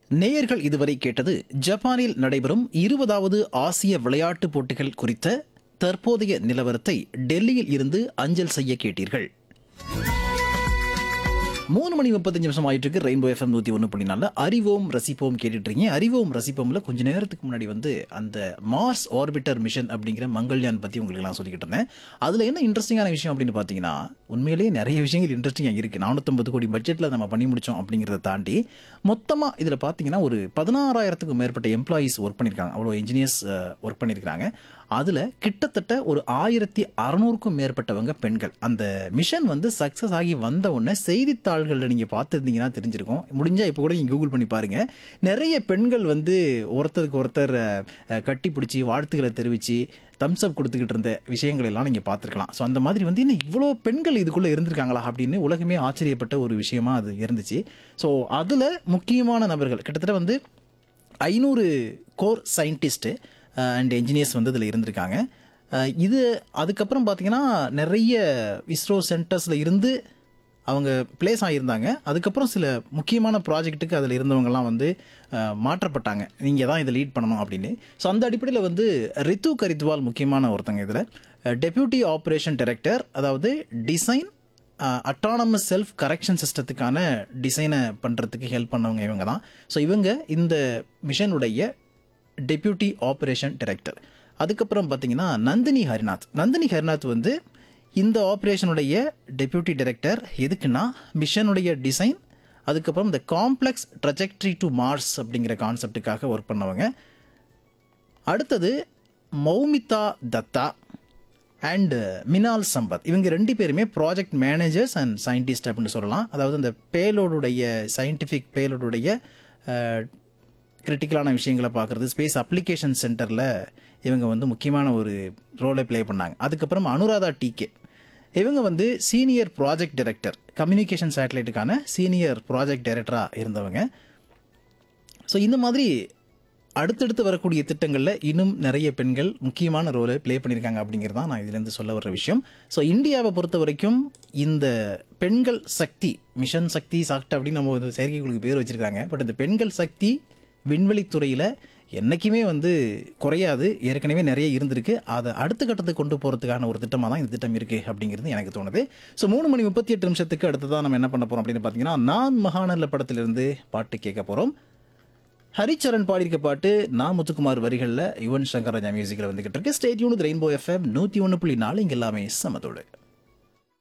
நேயர்கள் இதுவரை கேட்டது ஜப்பானில் நடைபெறும் இருபதாவது ஆசிய விளையாட்டுப் போட்டிகள் குறித்த தற்போதைய நிலவரத்தை டெல்லியில் இருந்து அஞ்சல் செய்ய கேட்டீர்கள் மூணு மணி முப்பத்தஞ்சு நிமிஷம் ஆயிட்டு இருக்கு ரெயின்போ எஃப்எம் நூற்றி ஒன்று புள்ளி நாலில் அறிவோம் ரசிப்போம் கேட்டுட்டு இருக்கீங்க அறிவோம் ரசிப்போம்ல கொஞ்ச நேரத்துக்கு முன்னாடி வந்து அந்த மார்ஸ் ஆர்பிட்டர் மிஷன் அப்படிங்கிற மங்கள்யான் பற்றி உங்களுக்கு நான் சொல்லிக்கிட்டு இருந்தேன் அதில் என்ன இன்ட்ரெஸ்டிங்கான விஷயம் அப்படின்னு பார்த்தீங்கன்னா உண்மையிலேயே நிறைய விஷயங்கள் இன்ட்ரெஸ்டிங்காக இருக்குது நானூற்றம்பது கோடி பட்ஜெட்டில் நம்ம பண்ணி முடிச்சோம் அப்படிங்கிறத தாண்டி மொத்தமாக இதில் பார்த்தீங்கன்னா ஒரு பதினாறாயிரத்துக்கும் மேற்பட்ட எம்ப்ளாயீஸ் ஒர்க் பண்ணியிருக்காங்க அவ்வளோ இன்ஜினியர்ஸ் ஒர்க் பண்ணியிருக்காங்க அதில் கிட்டத்தட்ட ஒரு ஆயிரத்தி அறநூறுக்கும் மேற்பட்டவங்க பெண்கள் அந்த மிஷன் வந்து சக்ஸஸ் ஆகி வந்த உடனே செய்தித்தாள்களில் நீங்கள் பார்த்துருந்தீங்கன்னா தெரிஞ்சிருக்கும் முடிஞ்சால் இப்போ கூட நீங்கள் கூகுள் பண்ணி பாருங்கள் நிறைய பெண்கள் வந்து ஒருத்தருக்கு ஒருத்தர் அஹ், அஹ், கட்டி பிடிச்சி வாழ்த்துக்களை தெரிவித்து தம்ஸ் அப் கொடுத்துக்கிட்டு இருந்த விஷயங்கள் எல்லாம் நீங்கள் பார்த்துருக்கலாம் ஸோ அந்த மாதிரி வந்து இன்னும் இவ்வளோ பெண்கள் இதுக்குள்ளே இருந்திருக்காங்களா அப்படின்னு உலகமே ஆச்சரியப்பட்ட ஒரு விஷயமா அது இருந்துச்சு ஸோ அதில் முக்கியமான நபர்கள் கிட்டத்தட்ட வந்து ஐநூறு கோர் சயின்டிஸ்ட்டு அண்ட் என்ஜினியர்ஸ் வந்து இதில் இருந்திருக்காங்க அஹ் இது அதுக்கப்புறம் பார்த்தீங்கன்னா நிறைய இஸ்ரோ சென்டர்ஸில் இருந்து அவங்க பிளேஸ் ஆகியிருந்தாங்க அதுக்கப்புறம் சில முக்கியமான ப்ராஜெக்ட்டுக்கு அதில் இருந்தவங்கலாம் வந்து அஹ், மாற்றப்பட்டாங்க நீங்கள் தான் இதை லீட் பண்ணணும் அப்படின்னு ஸோ அந்த அடிப்படையில் வந்து ரித்து கரித்வால் முக்கியமான ஒருத்தங்க இதில் டெப்யூட்டி ஆப்ரேஷன் டைரக்டர் அதாவது டிசைன் அட்டானமஸ் செல்ஃப் கரெக்ஷன் சிஸ்டத்துக்கான டிசைனை பண்ணுறதுக்கு ஹெல்ப் பண்ணவங்க இவங்க தான் ஸோ இவங்க இந்த மிஷனுடைய டெப்யூட்டி ஆப்ரேஷன் டைரக்டர் அதுக்கப்புறம் பார்த்தீங்கன்னா நந்தினி ஹரிநாத் நந்தினி ஹரிநாத் வந்து இந்த ஆப்ரேஷனுடைய டெப்யூட்டி டைரக்டர் எதுக்குன்னா மிஷனுடைய டிசைன் அதுக்கப்புறம் இந்த காம்ப்ளெக்ஸ் ட்ரஜெக்டரி டு மார்ஸ் அப்படிங்கிற கான்செப்டுக்காக ஒர்க் பண்ணவங்க அடுத்தது மௌமிதா தத்தா அண்ட் மினால் சம்பத் இவங்க ரெண்டு பேருமே ப்ராஜெக்ட் மேனேஜர்ஸ் அண்ட் சயின்டிஸ்ட் அப்படின்னு சொல்லலாம் அதாவது இந்த பேலோடுடைய சயின்டிஃபிக் பேலோடுடைய கிரிட்டிக்கலான விஷயங்களை பார்க்குறது ஸ்பேஸ் அப்ளிகேஷன் சென்டரில் இவங்க வந்து முக்கியமான ஒரு ரோலை ப்ளே பண்ணாங்க அதுக்கப்புறம் அனுராதா டிகே இவங்க வந்து சீனியர் ப்ராஜெக்ட் டைரக்டர் கம்யூனிகேஷன் சேட்டலைட்டுக்கான சீனியர் ப்ராஜெக்ட் டைரக்டராக இருந்தவங்க ஸோ இந்த மாதிரி அடுத்தடுத்து வரக்கூடிய திட்டங்களில் இன்னும் நிறைய பெண்கள் முக்கியமான ரோலை ப்ளே பண்ணியிருக்காங்க அப்படிங்கிறது தான் நான் இதுலேருந்து சொல்ல வர்ற விஷயம் ஸோ இந்தியாவை பொறுத்த வரைக்கும் இந்த பெண்கள் சக்தி மிஷன் சக்தி சாக்ட் அப்படின்னு நம்ம ஒரு செயற்கைக்குழுக்கு பேர் வச்சுருக்காங்க பட் இந்த பெண்கள் சக்தி விண்வெளித்துறையில் என்றைக்குமே வந்து குறையாது ஏற்கனவே நிறைய இருந்திருக்கு அதை அடுத்த கட்டத்துக்கு கொண்டு போகிறதுக்கான ஒரு திட்டமாக தான் இந்த திட்டம் இருக்குது அப்படிங்கிறது எனக்கு தோணுது ஸோ மூணு மணி முப்பத்தி எட்டு நிமிஷத்துக்கு அடுத்ததான் நம்ம என்ன பண்ண போகிறோம் அப்படின்னு பார்த்தீங்கன்னா நான் மகாநல்ல படத்திலிருந்து பாட்டு கேட்க போகிறோம் ஹரிச்சரன் பாடியிருக்க பாட்டு நான் முத்துக்குமார் வரிகளில் யுவன் சங்கர் ராஜா மியூசிக்கில் வந்துகிட்டு இருக்கு ஸ்டேட்யூன் ரெயின்போ எஃப்எம் நூற்றி ஒன்று புள்ளி நாலு இங்கே எல்லாமே சமத்தோடு